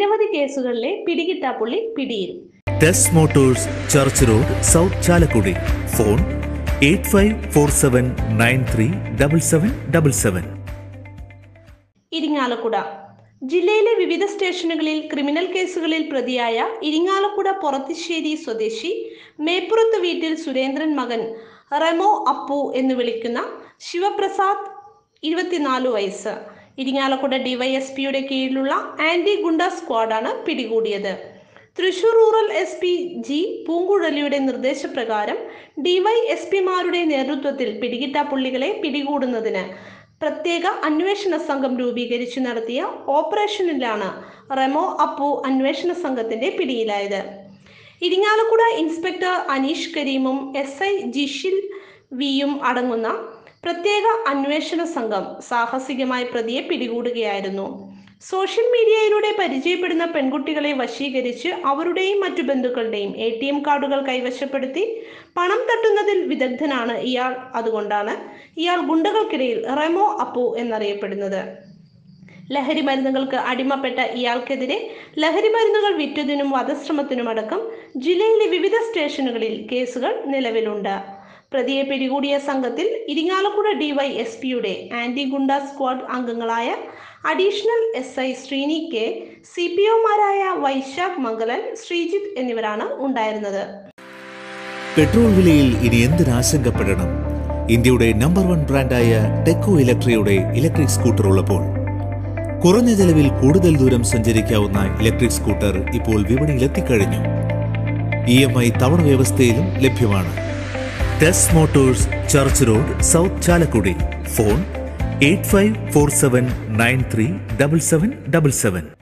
നിരവധി കേസുകളിലെ പിടികിട്ടാപ്പുള്ളി പിടിയിൽ Tess motors church road south Chalakudy phone eight five four seven nine three double seven double seven Irinjalakuda ജില്ലയിലെ വിവിധ സ്റ്റേഷനുകളിൽ ക്രിമിനൽ കേസുകളിൽ പ്രതിയായ ഇരിങ്ങാലക്കുട പൊറത്തിശ്ശേരി സ്വദേശി മേപ്പുറത്ത് വീട്ടിൽ സുരേന്ദ്രൻ മകൻ റെമോ അപ്പു എന്ന് വിളിക്കുന്ന ശിവപ്രസാദ് ഇരുപത്തിനാല് വയസ്സ് ഇരിങ്ങാലക്കുട ഡിവൈഎസ്പിയുടെ കീഴിലുള്ള ആന്റി ഗുണ്ട സ്ക്വാഡാണ് പിടികൂടിയത് Thrissur rural S P G പൂങ്കുഴലിയുടെ നിർദ്ദേശപ്രകാരം ഡിവൈഎസ്പിമാരുടെ നേതൃത്വത്തിൽ പിടികിട്ടാപ്പുള്ളികളെ പിടികൂടുന്നതിന് പ്രത്യേക അന്വേഷണ സംഘം രൂപീകരിച്ചു നടത്തിയ ഓപ്പറേഷനിലാണ് റെമോ അപ്പു അന്വേഷണ സംഘത്തിന്റെ പിടിയിലായത് ഇരിങ്ങാലക്കുട ഇൻസ്പെക്ടർ അനീഷ് കരീമും എസ് ഐ ജിഷിൽ വിയും അടങ്ങുന്ന പ്രത്യേക അന്വേഷണ സംഘം സാഹസികമായി പ്രതിയെ പിടികൂടുകയായിരുന്നു സോഷ്യൽ മീഡിയയിലൂടെ പരിചയപ്പെടുന്ന പെൺകുട്ടികളെ വശീകരിച്ച് അവരുടെയും മറ്റു ബന്ധുക്കളുടെയും എ ടി എം കാർഡുകൾ കൈവശപ്പെടുത്തി പണം തട്ടുന്നതിൽ വിദഗ്ധനാണ് ഇയാൾ അതുകൊണ്ടാണ് ഇയാൾ ഗുണ്ടകൾക്കിടയിൽ റെമോ അപ്പു എന്നറിയപ്പെടുന്നത് ലഹരി മരുന്നുകൾക്ക് അടിമപ്പെട്ട ഇയാൾക്കെതിരെ ലഹരി മരുന്നുകൾ വിറ്റതിനും വധശ്രമത്തിനുമടക്കം ജില്ലയിലെ വിവിധ സ്റ്റേഷനുകളിൽ കേസുകൾ നിലവിലുണ്ട് പ്രതിയെ പിടികൂടിയ സംഘത്തിൽ ഇരിങ്ങാലക്കുട ഡിവൈഎസ്പിയുടെ ആന്റി ഗുണ്ട സ്ക്വാഡ് അംഗങ്ങളായ additional S I Sreeni K C P ഒമാരായ വൈശാഖ് മംഗലൻ ശ്രീജിത്ത് എന്നിവരാണ് ഉണ്ടായിരുന്നത് പെട്രോൾ വിലയിൽ ഇനി എന്തിനാശങ്കപ്പെടണം ഇന്ത്യയുടെ നമ്പർ വൺ ബ്രാൻഡായ ടെക്കോ ഇലക്ട്രിയുടെ ഇലക്ട്രിക് സ്കൂട്ടർ ഉള്ളപ്പോൾ കുറഞ്ഞ ചെലവിൽ കൂടുതൽ ദൂരം സഞ്ചരിക്കാവുന്ന ഇലക്ട്രിക് സ്കൂട്ടർ ഇപ്പോൾ വിപണിയിൽ എത്തിക്കഴിഞ്ഞു ഇ എം ഐ തവണ വ്യവസ്ഥയിലും ലഭ്യമാണ് Tess motors church road south Chalakudy phone eight five four seven nine three double seven double seven